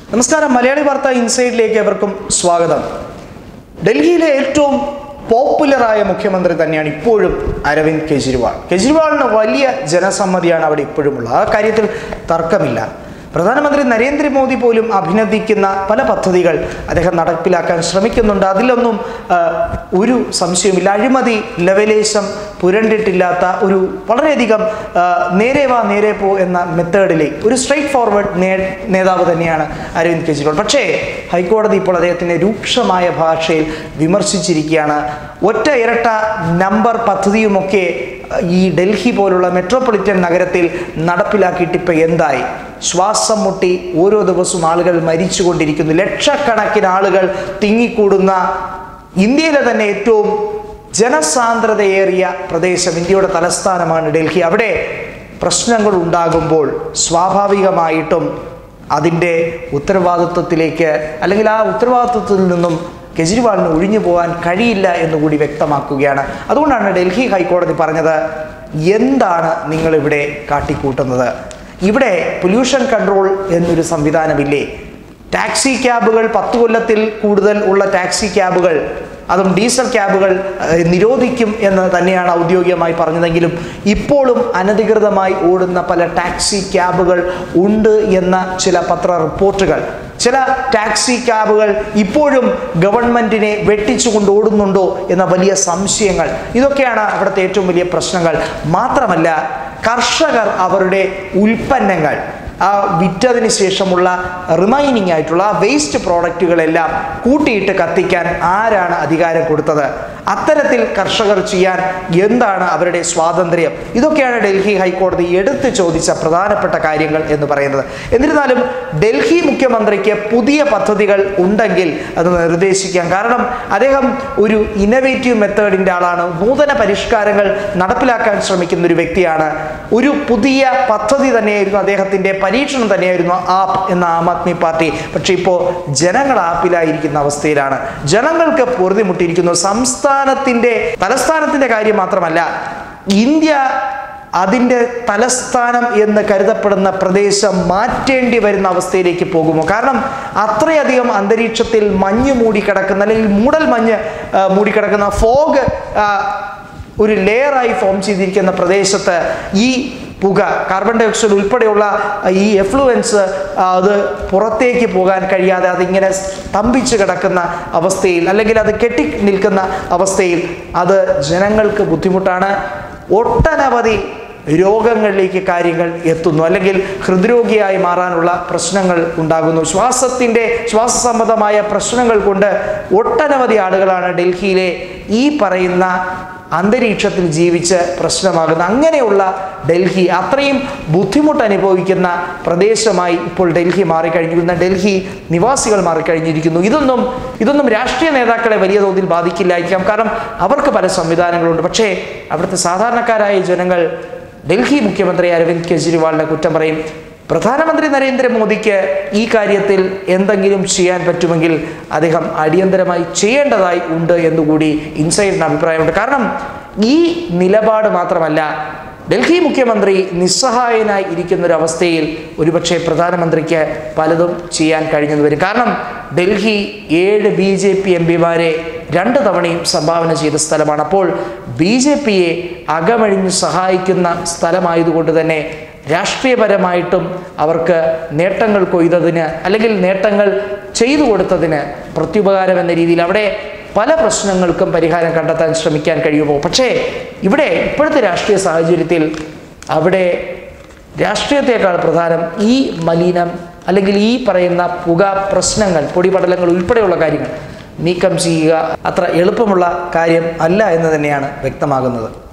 നമസ്കാരം മലയാളി വാർത്ത ഇൻസൈഡിലേക്ക് എവർക്കും സ്വാഗതം ഡൽഹിയിലെ ഏറ്റവും പോപ്പുലറായ മുഖ്യമന്ത്രി തന്നെയാണ് ഇപ്പോഴും അരവിന്ദ് കെജ്രിവാൾ കെജ്രിവാളിന് വലിയ ജനസമ്മതിയാണ് അവിടെ ഇപ്പോഴുമുള്ളത് ആ കാര്യത്തിൽ തർക്കമില്ല പ്രധാനമന്ത്രി നരേന്ദ്രമോദി പോലും അഭിനന്ദിക്കുന്ന പല പദ്ധതികൾ അദ്ദേഹം നടപ്പിലാക്കാൻ ശ്രമിക്കുന്നുണ്ട് അതിലൊന്നും ആ, ഒരു സംശയവുമില്ല അഴിമതി ലവലേശം പുരണ്ടിട്ടില്ലാത്ത ഒരു വളരെയധികം ആ, നേരെ വാ നേരെ പോ എന്ന മെത്തേഡിലെ ഒരു സ്ട്രെയിറ്റ് ഫോർവേഡ് നേതാവ് തന്നെയാണ് അരവിന്ദ് കെജ്രിവാൾ പക്ഷേ ഹൈക്കോടതി ഇപ്പോൾ അദ്ദേഹത്തിനെ രൂക്ഷമായ ഭാഷയിൽ വിമർശിച്ചിരിക്കുകയാണ് ഒറ്റ ഇരട്ട നമ്പർ പദ്ധതിയുമൊക്കെ ഈ ഡൽഹി പോലുള്ള മെട്രോപൊളിറ്റൻ നഗരത്തിൽ നടപ്പിലാക്കിയിട്ട് ഇപ്പം എന്തായി ശ്വാസം മുട്ടി ഓരോ ദിവസവും ആളുകൾ മരിച്ചുകൊണ്ടിരിക്കുന്നു ലക്ഷക്കണക്കിന് ആളുകൾ തിങ്ങിക്കൂടുന്ന ഇന്ത്യയിലെ തന്നെ ഏറ്റവും ജനസാന്ദ്രതയേറിയ പ്രദേശം ഇന്ത്യയുടെ തലസ്ഥാനമാണ് ഡൽഹി അവിടെ പ്രശ്നങ്ങൾ ഉണ്ടാകുമ്പോൾ സ്വാഭാവികമായിട്ടും അതിൻ്റെ ഉത്തരവാദിത്വത്തിലേക്ക് അല്ലെങ്കിൽ ആ ഉത്തരവാദിത്വത്തിൽ നിന്നും കെജ്രിവാളിന് ഒഴിഞ്ഞു പോകാൻ കഴിയില്ല എന്നുകൂടി വ്യക്തമാക്കുകയാണ് അതുകൊണ്ടാണ് ഡൽഹി ഹൈക്കോടതി പറഞ്ഞത് എന്താണ് നിങ്ങളിവിടെ കാട്ടിക്കൂട്ടുന്നത് ഇവിടെ പൊല്യൂഷൻ കൺട്രോൾ എന്നൊരു സംവിധാനമില്ലേ ടാക്സി ക്യാബുകൾ പത്ത് കൊല്ലത്തിൽ കൂടുതൽ ഉള്ള ടാക്സി ക്യാബുകൾ അതും ഡീസൽ ക്യാബുകൾ ഏഹ്, നിരോധിക്കും എന്ന് തന്നെയാണ് ഔദ്യോഗികമായി പറഞ്ഞതെങ്കിലും ഇപ്പോഴും അനധികൃതമായി ഓടുന്ന പല ടാക്സി ക്യാബുകൾ ഉണ്ട് എന്ന ചില പത്ര റിപ്പോർട്ടുകൾ ചില ടാക്സി ക്യാബുകൾ ഇപ്പോഴും ഗവൺമെന്റിനെ വെട്ടിച്ചുകൊണ്ട് ഓടുന്നുണ്ടോ എന്ന വലിയ സംശയങ്ങൾ ഇതൊക്കെയാണ് അവിടുത്തെ ഏറ്റവും വലിയ പ്രശ്നങ്ങൾ മാത്രമല്ല കർഷകർ അവരുടെ ഉൽപ്പന്നങ്ങൾ ആ വിറ്റതിന് ശേഷമുള്ള റിമൈനിങ് ആയിട്ടുള്ള വേസ്റ്റ് പ്രോഡക്റ്റുകളെല്ലാം കൂട്ടിയിട്ട് കത്തിക്കാൻ ആരാണ് അധികാരം കൊടുത്തത് അത്തരത്തിൽ കർഷകർ ചെയ്യാൻ എന്താണ് അവരുടെ സ്വാതന്ത്ര്യം ഇതൊക്കെയാണ് ഡൽഹി ഹൈക്കോടതി എടുത്തു ചോദിച്ച പ്രധാനപ്പെട്ട കാര്യങ്ങൾ എന്ന് പറയുന്നത് എന്നിരുന്നാലും ഡൽഹി മുഖ്യമന്ത്രിക്ക് പുതിയ പദ്ധതികൾ ഉണ്ടെങ്കിൽ അത് നിർദ്ദേശിക്കാം കാരണം അദ്ദേഹം ഒരു ഇന്നവേറ്റീവ് മെത്തേഡിൻ്റെ ആളാണ് നൂതന പരിഷ്കാരങ്ങൾ നടപ്പിലാക്കാൻ ശ്രമിക്കുന്ന ഒരു വ്യക്തിയാണ് ഒരു പുതിയ പദ്ധതി തന്നെയായിരുന്നു അദ്ദേഹത്തിൻ്റെ പരീക്ഷണം തന്നെയായിരുന്നു ആപ്പ് എന്ന ആം ആദ്മി പാർട്ടി പക്ഷേ ഇപ്പോൾ ജനങ്ങൾ ആപ്പിലായിരിക്കുന്ന അവസ്ഥയിലാണ് ജനങ്ങൾക്ക് പൊറുതിമുട്ടിയിരിക്കുന്നു സംസ്ഥാനത്തിൻ്റെ തലസ്ഥാനത്തിൻ്റെ കാര്യം മാത്രമല്ല ഇന്ത്യ അതിൻ്റെ തലസ്ഥാനം എന്ന് കരുതപ്പെടുന്ന പ്രദേശം മാറ്റേണ്ടി വരുന്ന അവസ്ഥയിലേക്ക് പോകുമോ കാരണം അത്രയധികം അന്തരീക്ഷത്തിൽ മഞ്ഞ് മൂടിക്കിടക്കുന്ന അല്ലെങ്കിൽ മൂടൽ മഞ്ഞ് ആ, മൂടിക്കിടക്കുന്ന ഫോഗ് ഒരു ലെയറായി ഫോം ചെയ്തിരിക്കുന്ന പ്രദേശത്ത് ഈ പുക കാർബൺ ഡൈ ഓക്സൈഡ് ഉൾപ്പെടെയുള്ള ഈ എഫ്ലുവൻസ് അത് പുറത്തേക്ക് പോകാൻ കഴിയാതെ അതിങ്ങനെ സ്തംഭിച്ച് കിടക്കുന്ന അവസ്ഥയിൽ അല്ലെങ്കിൽ അത് കെട്ടി നിൽക്കുന്ന അവസ്ഥയിൽ അത് ജനങ്ങൾക്ക് ബുദ്ധിമുട്ടാണ് ഒട്ടനവധി രോഗങ്ങളിലേക്ക് കാര്യങ്ങൾ എത്തുന്നു അല്ലെങ്കിൽ ഹൃദ്രോഗിയായി മാറാനുള്ള പ്രശ്നങ്ങൾ ഉണ്ടാകുന്നു ശ്വാസത്തിൻ്റെ ശ്വാസ സംബന്ധമായ പ്രശ്നങ്ങൾ കൊണ്ട് ഒട്ടനവധി ആളുകളാണ് ഡൽഹിയിലെ ഈ പറയുന്ന അന്തരീക്ഷത്തിൽ ജീവിച്ച് പ്രശ്നമാകുന്ന അങ്ങനെയുള്ള ഡൽഹി അത്രയും ബുദ്ധിമുട്ട് അനുഭവിക്കുന്ന പ്രദേശമായി ഇപ്പോൾ ഡൽഹി മാറിക്കഴിഞ്ഞിരിക്കുന്ന ഡൽഹി നിവാസികൾ മാറിക്കഴിഞ്ഞിരിക്കുന്നു ഇതൊന്നും ഇതൊന്നും രാഷ്ട്രീയ നേതാക്കളെ വലിയ തോതിൽ ബാധിക്കില്ലായിരിക്കാം കാരണം അവർക്ക് പല സംവിധാനങ്ങളുണ്ട് പക്ഷേ അവിടുത്തെ സാധാരണക്കാരായ ജനങ്ങൾ ഡൽഹി മുഖ്യമന്ത്രി അരവിന്ദ് കെജ്രിവാളിനെ കുറ്റം പറയും പ്രധാനമന്ത്രി നരേന്ദ്രമോദിക്ക് ഈ കാര്യത്തിൽ എന്തെങ്കിലും ചെയ്യാൻ പറ്റുമെങ്കിൽ അദ്ദേഹം അടിയന്തരമായി ചെയ്യേണ്ടതായി ഉണ്ട് എന്നുകൂടി ഇൻസൈഡിന് അഭിപ്രായമുണ്ട് കാരണം ഈ നിലപാട് മാത്രമല്ല ഡൽഹി മുഖ്യമന്ത്രി നിസ്സഹായനായി ഇരിക്കുന്ന ഒരു അവസ്ഥയിൽ ഒരുപക്ഷെ പ്രധാനമന്ത്രിക്ക് പലതും ചെയ്യാൻ കഴിഞ്ഞെന്ന് വരും കാരണം ഡൽഹി ഏഴ് ബി ജെ പി എം പിമാരെ രണ്ട് തവണയും സംഭാവന ചെയ്ത സ്ഥലമാണ് അപ്പോൾ ബി ജെ പിയെ അകമഴിഞ്ഞ് സഹായിക്കുന്ന സ്ഥലമായതുകൊണ്ട് തന്നെ രാഷ്ട്രീയപരമായിട്ടും അവർക്ക് നേട്ടങ്ങൾ കൊയ്തതിന് അല്ലെങ്കിൽ നേട്ടങ്ങൾ ചെയ്തു കൊടുത്തതിന് പ്രത്യുപകാരം എന്ന രീതിയിൽ അവിടെ പല പ്രശ്നങ്ങൾക്കും പരിഹാരം കണ്ടെത്താൻ ശ്രമിക്കാൻ കഴിയുമോ പക്ഷേ ഇവിടെ ഇപ്പോഴത്തെ രാഷ്ട്രീയ സാഹചര്യത്തിൽ അവിടെ രാഷ്ട്രീയത്തെക്കാൾ പ്രധാനം ഈ മലിനം അല്ലെങ്കിൽ ഈ പറയുന്ന പുക പ്രശ്നങ്ങൾ പൊടിപടലങ്ങൾ ഉൾപ്പെടെയുള്ള കാര്യങ്ങൾ നീക്കം ചെയ്യുക അത്ര എളുപ്പമുള്ള കാര്യം അല്ല എന്ന് തന്നെയാണ് വ്യക്തമാകുന്നത്